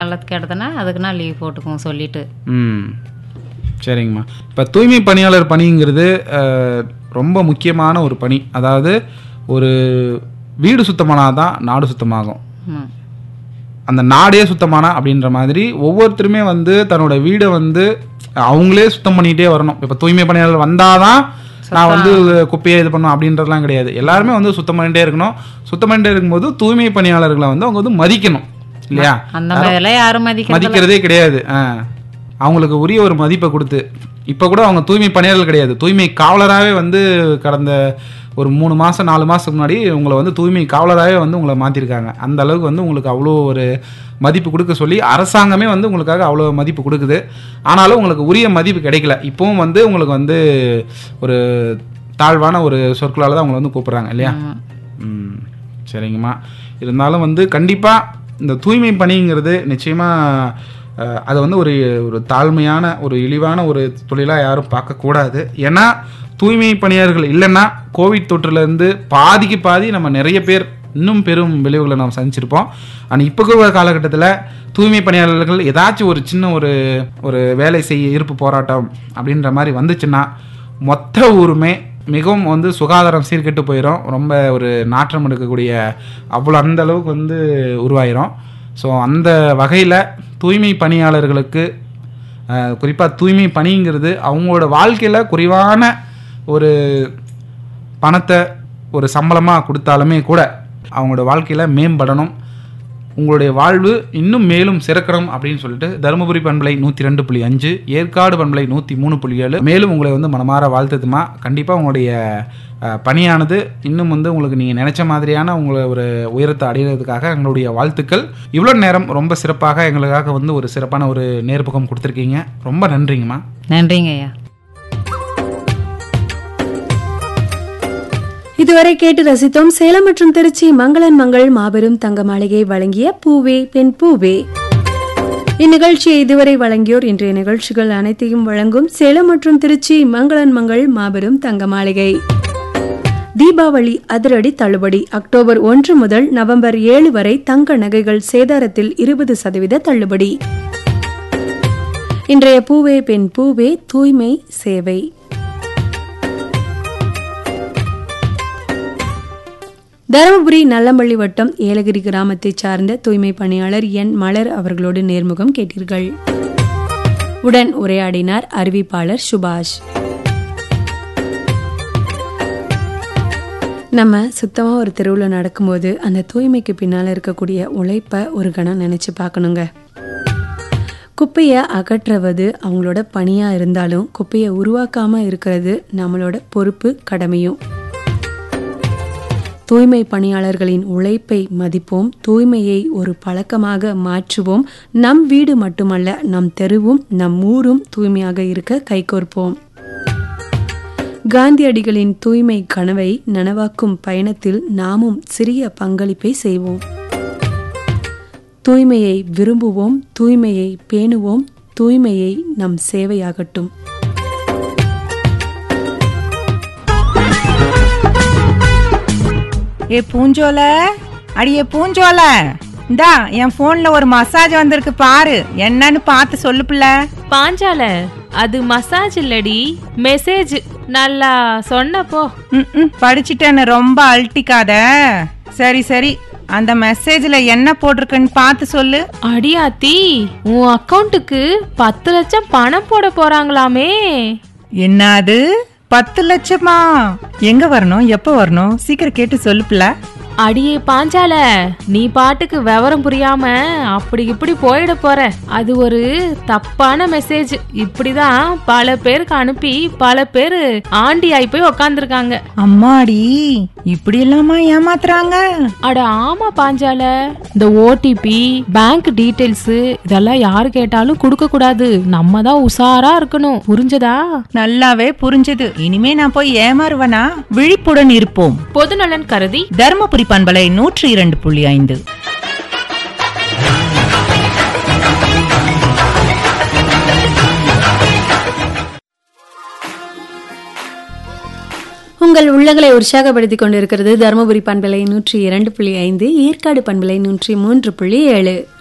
நல்லது கெட்டதுன்னா அதுக்கு நான் லீவ் போட்டுக்குவோம் சொல்லிட்டு ம் சரிங்கம்மா இப்போ தூய்மை பணியாளர் பணிங்கிறது அஹ், ரொம்ப முக்கியமான ஒரு பணி அதாவது ஒரு வீடு சுத்தமானால் தான் நாடு சுத்தமாகும் ம் அந்த நாடே சுத்தமானா அப்படின்ற மாதிரி ஒவ்வொருத்தருமே வந்து தன்னோட வீடை வந்து அவங்களே சுத்தம் பண்ணிகிட்டே வரணும் இப்போ தூய்மை பணியாளர் வந்தாதான் நான் வந்து குப்பையை இது பண்ணும் அப்படின்றதுலாம் கிடையாது எல்லாருமே வந்து சுத்தம் பண்ணிட்டே இருக்கணும் சுத்தம் பண்ணிட்டே இருக்கும்போது தூய்மை பணியாளர்களை வந்து அவங்க வந்து மதிக்கணும் இல்லையா அந்த மாதிரிலாம் யாரும் மதிக்கிறது மதிக்கிறதே கிடையாது ஆ. அவங்களுக்கு உரிய ஒரு மதிப்பை கொடுத்து இப்போ கூட அவங்க தூய்மை பணியாளர்கள் கிடையாது தூய்மை காவலராகவே வந்து கடந்த ஒரு மூணு மாதம் நாலு மாதத்துக்கு முன்னாடி உங்களை வந்து தூய்மை காவலராகவே வந்து உங்களை மாற்றிருக்காங்க அந்த அளவுக்கு வந்து உங்களுக்கு அவ்வளோ ஒரு மதிப்பு கொடுக்க சொல்லி அரசாங்கமே வந்து உங்களுக்காக அவ்வளோ மதிப்பு கொடுக்குது ஆனாலும் உங்களுக்கு உரிய மதிப்பு கிடைக்கல இப்போவும் வந்து உங்களுக்கு வந்து ஒரு தாழ்வான ஒரு சொற்களால் தான் உங்களை வந்து கூப்பிட்றாங்க இல்லையா ம் சரிங்கம்மா இருந்தாலும் வந்து கண்டிப்பாக இந்த தூய்மை பணிங்கிறது நிச்சயமாக அதை வந்து ஒரு ஒரு தாழ்மையான ஒரு இழிவான ஒரு தொழிலாக யாரும் பார்க்கக்கூடாது ஏன்னா தூய்மை பணியாளர்கள் இல்லைன்னா கோவிட் தொற்றுலேருந்து பாதிக்கு பாதி நம்ம நிறைய பேர் இன்னும் பெரும் விளைவுகளை நாம் சந்திச்சிருப்போம் ஆனால் இப்போ கூட காலகட்டத்தில் தூய்மை பணியாளர்கள் ஏதாச்சும் ஒரு சின்ன ஒரு ஒரு வேலை செய்ய இருப்பு போராட்டம் அப்படின்ற மாதிரி வந்துச்சுன்னா மொத்த ஊருமே மிகவும் வந்து சுகாதாரம் சீர்கெட்டு போயிடும் ரொம்ப ஒரு நாற்றம் எடுக்கக்கூடிய அவ்வளோ அந்த அளவுக்கு வந்து உருவாயிரும் ஸோ அந்த வகையில் தூய்மை பணியாளர்களுக்கு குறிப்பாக தூய்மை பணிங்கிறது அவங்களோட வாழ்க்கையில் குறைவான ஒரு பணத்தை ஒரு சம்பளமாக கொடுத்தாலுமே கூட அவங்களோட வாழ்க்கையில் மேம்படணும் உங்களுடைய வாழ்வு இன்னும் மேலும் சிறக்கணும் அப்படின்னு சொல்லிட்டு தருமபுரி பண்பலை நூற்றி ரெண்டு புள்ளி அஞ்சு ஏற்காடு பண்பலை நூற்றி மூணு புள்ளி ஏழு மேலும் உங்களை வந்து மனமாற வாழ்த்துதுமா கண்டிப்பாக உங்களுடைய அஹ், பணியானது இன்னும் வந்து உங்களுக்கு நீங்கள் நினச்ச மாதிரியான உங்களை ஒரு உயரத்தை அடைகிறதுக்காக எங்களுடைய வாழ்த்துக்கள் இவ்வளோ நேரம் ரொம்ப சிறப்பாக எங்களுக்காக வந்து ஒரு சிறப்பான ஒரு நேர்முகம் கொடுத்துருக்கீங்க ரொம்ப நன்றிங்கம்மா நன்றிங்க ஐயா இதுவரை கேட்டு ரசித்தோம் சேலம் மற்றும் திருச்சி மங்களன் மங்கள் மாபெரும் தங்க மாளிகை வழங்கிய பூவே பெண் பூவே இந்நிகழ்ச்சியை இதுவரை வழங்கியோர் இன்றைய நிகழ்ச்சிகள் அனைத்தையும் வழங்கும் சேலம் மற்றும் திருச்சி மங்களன் மங்கள் மாபெரும் தங்க மாளிகை தீபாவளி அதிரடி தள்ளுபடி அக்டோபர் ஒன்று முதல் நவம்பர் ஏழு வரை தங்க நகைகள் சேதாரத்தில் இருபது சதவீத தள்ளுபடி இன்றைய பூவே பெண் பூவே தூய்மை சேவை தருமபுரி நல்லம்பள்ளி வட்டம் ஏலகிரி கிராமத்தைச் சார்ந்த தூய்மை பணியாளர் என் மலர் அவர்களோடு நேர்முகம் கேட்டீர்கள் உடன் உரையாடினார் அறிவிப்பாளர் சுபாஷ் நம்ம சுத்தமாக ஒரு தெருவில் நடக்கும்போது அந்த தூய்மைக்கு பின்னால் இருக்கக்கூடிய உழைப்பை ஒரு கணம் நினச்சி பார்க்கணுங்க குப்பையை அகற்றுவது அவங்களோட பணியாக இருந்தாலும் குப்பையை உருவாக்காமல் இருக்கிறது நம்மளோட பொறுப்பு கடமையும் தூய்மை பணியாளர்களின் உழைப்பை மதிப்போம் தூய்மையை ஒரு பழக்கமாக மாற்றுவோம் நம் வீடு மட்டுமல்ல நம் தெருவும் நம் ஊரும் தூய்மையாக இருக்க கைகோர்ப்போம் காந்தியடிகளின் தூய்மை கனவை நனவாக்கும் பயணத்தில் நாமும் சிறிய பங்களிப்பை செய்வோம் தூய்மையை விரும்புவோம் தூய்மையை பேணுவோம் தூய்மையை நம் சேவையாகட்டும் ஏ பூஞ்சோல அடியே பூஞ்சோல இந்தா என் போன்ல ஒரு மசாஜ் வந்திருக்கு பாரு என்னன்னு பார்த்து சொல்லு புள்ள பாஞ்சால அது மசாஜ் இல்லடி மெசேஜ் நல்லா சொன்னப்போ ம், ம், படிச்சிட்டேன்னு ரொம்ப அழட்டிக்காத சரி சரி அந்த மெசேஜ்ல என்ன போட்டிருக்குன்னு பார்த்து சொல்லு அடியாத்தி உன் அக்கவுண்ட்டுக்கு பத்து லட்சம் பணம் போட போறாங்களாமே என்னது பத்து லட்சமா எங்க வரணும் எப்ப வரணும் சீக்கிரம் கேட்டு சொல்லு புள்ள அடியே பாஞ்சால நீ பாட்டுக்கு விவரம் புரியாம அப்படி இப்படி போயிட போற அது ஒரு தப்பான மெசேஜ் இப்படிதான் பல பேருக்கு அனுப்பி பல பேர் ஆண்டி ஆகி போய் உக்காந்துருக்காங்க அம்மாடி இப்படி எல்லாமா ஏமாத்துறாங்க அட ஆமா பாஞ்சால இந்த ஓடிபி பேங்க் டீடைல்ஸ் இதெல்லாம் யாரு கேட்டாலும் கொடுக்க கூடாது நம்ம தான் உஷாரா இருக்கணும் புரிஞ்சதா நல்லாவே புரிஞ்சது இனிமே நான் போய் ஏமாறுவனா விழிப்புடன் இருப்போம் பொதுநலன் கருதி தருமபுரி பண்பலை நூற்றி இரண்டு புள்ளி ஐந்து உங்கள் உள்ளங்களை உற்சாகப்படுத்திக் கொண்டிருக்கிறது தருமபுரி பண்பலை நூற்றி இரண்டு புள்ளி ஐந்து ஏற்காடு பண்பலை நூற்றி மூன்று புள்ளி ஏழு